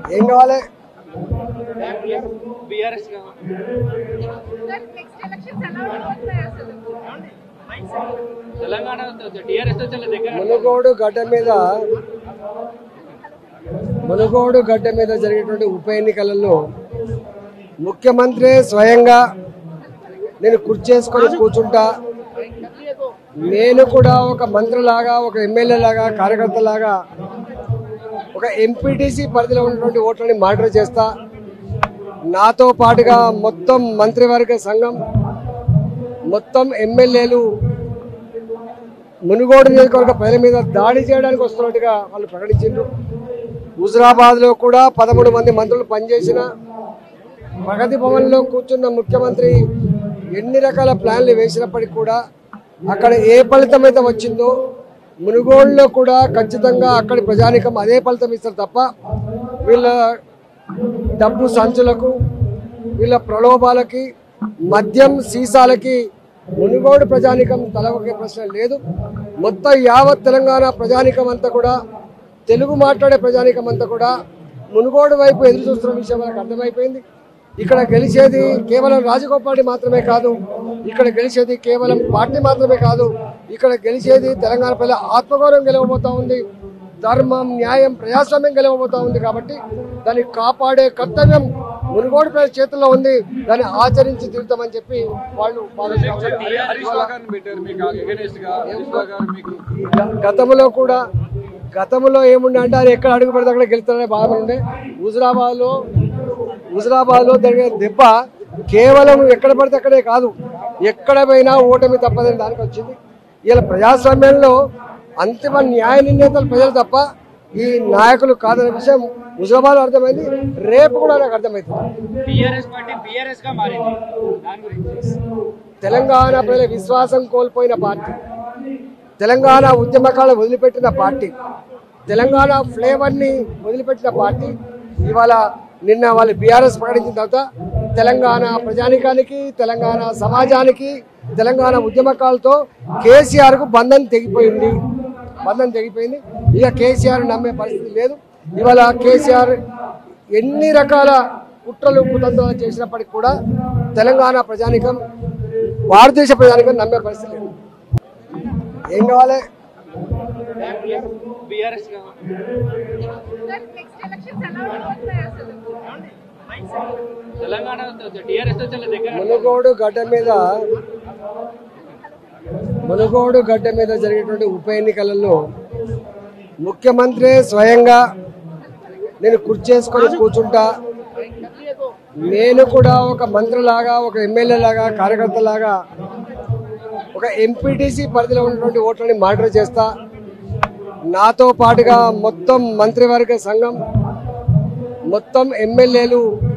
ఏం కావాలి BRS next elections ఎలా ఉండబోతున్నాయి అసలు తెలంగాణ టీఆర్ఎస్ చాలా దగ్గర మునుగోడు గడ్డ మీద మునుగోడు గడ్డ మీద జరిగేటువంటి ఉప ఎన్నికలలో ముఖ్యమంత్రి స్వయంగా నేను కుర్చేసుకొని కూర్చుంటా నేను కూడా ఒక మంత్రిలాగా ఒక ఎమ్మెల్యే లాగా కార్యకర్తలాగా ఒక ఎంపీటీసీ పరిధిలో ఉన్నటువంటి ఓట్లని మానిటర్ చేస్తా నాతో పాటుగా మొత్తం మంత్రివర్గ సంఘం మొత్తం ఎమ్మెల్యేలు మునుగోడు నియోజకవర్గ ప్రజల మీద దాడి చేయడానికి వస్తున్నట్టుగా వాళ్ళు ప్రకటించారు హుజరాబాద్ లో కూడా పదమూడు మంది మంత్రులు పనిచేసిన ప్రగతి భవన్ లో కూర్చున్న ముఖ్యమంత్రి ఎన్ని రకాల ప్లాన్లు వేసినప్పటికీ కూడా అక్కడ ఏ ఫలితం అయితే వచ్చిందో మునుగోడులో కూడా ఖచ్చితంగా అక్కడి ప్రజానికం అదే ఫలితం ఇస్తారు తప్ప వీళ్ళ డబ్బు సంచులకు వీళ్ళ ప్రలోభాలకి మద్యం సీసాలకి మునుగోడు ప్రజానికం తలవకే ప్రశ్న లేదు మొత్తం యావత్ తెలంగాణ ప్రజానికం అంతా కూడా తెలుగు మాట్లాడే ప్రజానికం అంతా కూడా మునుగోడు వైపు ఎదురు చూస్తున్న విషయం మనకు అర్థమైపోయింది ఇక్కడ గెలిచేది కేవలం రాజగోపాల్ మాత్రమే కాదు ఇక్కడ గెలిచేది కేవలం పార్టీ మాత్రమే కాదు ఇక్కడ గెలిచేది తెలంగాణ ప్రజల ఆత్మగౌరవం గెలవబోతా ఉంది ధర్మం న్యాయం ప్రజాస్వామ్యం గెలవబోతా ఉంది కాబట్టి దాన్ని కాపాడే కర్తవ్యం మునుగోడు ప్రజల చేతుల్లో ఉంది దాన్ని ఆచరించి తీరుతామని చెప్పి వాళ్ళు భావిస్తున్నారు. హరీష్ రావు గారిని పెట్టారు మీకు against గా హరీష్ రావు గారు మీకు గతంలో కూడా గతంలో ఏముండే అంటే ఆయన ఎక్కడ అడుగు పెడితే అక్కడ గెలుస్తారనే భావన ఉండే హుజరాబాద్ లో హుజరాబాద్ లో జరిగే దెబ్బ కేవలం ఎక్కడ పడితే అక్కడే కాదు ఎక్కడ పోయినా ఓటమి తప్పదని దానికి వచ్చింది ఇలా ప్రజాస్వామ్యంలో అంతిమ న్యాయ నిర్ణేతలు ప్రజలు తప్ప ఈ నాయకులు కాదనే విషయం హుజరాబాద్ అర్థమైంది రేపు కూడా నాకు అర్థమవుతుంది టీఆర్ఎస్ పార్టీ బీఆర్ఎస్ గా మారింది దాని గురించి తెలంగాణ ప్రజల విశ్వాసం కోల్పోయిన పార్టీ తెలంగాణ ఉద్యమకాలను వదిలిపెట్టిన పార్టీ తెలంగాణ ఫ్లేవర్ని వదిలిపెట్టిన పార్టీ ఇవాళ నిన్న వాళ్ళు బీఆర్ఎస్ ప్రకటించిన తర్వాత తెలంగాణ ప్రజానికానికి తెలంగాణ సమాజానికి తెలంగాణ ఉద్యమకాలతో కేసీఆర్కు బంధం తెగిపోయింది బంధం తెగిపోయింది ఇక కేసీఆర్ నమ్మే పరిస్థితి లేదు ఇవాళ కేసీఆర్ ఎన్ని రకాల కుట్రలు కుతంత్రాలు చేసినప్పటికీ కూడా తెలంగాణ ప్రజానికం భారతదేశ ప్రజానికం నమ్మే పరిస్థితి లేదు ఏం కావాలి బీఆర్ఎస్ నెక్స్ట్ ఎలక్షన్స్ ఎలా ఉండబోతున్నాయి అసలు తెలంగాణ టీఆర్ఎస్ చాలా దగ్గర మునుగోడు గడ్డ మీద మునుగోడు గడ్డ మీద జరిగేటువంటి ఉప ఎన్నికలలో ముఖ్యమంత్రి స్వయంగా నేను కుర్చేసుకొని కూర్చుంటా నేను కూడా ఒక మంత్రిలాగా ఒక ఎమ్మెల్యే లాగా కార్యకర్తలాగా ఒక ఎంపీటీసీ పరిధిలో ఉన్నటువంటి ఓట్లని మానిటర్ చేస్తా నాతో పాటుగా మొత్తం మంత్రివర్గ సంఘం మొత్తం ఎమ్మెల్యేలు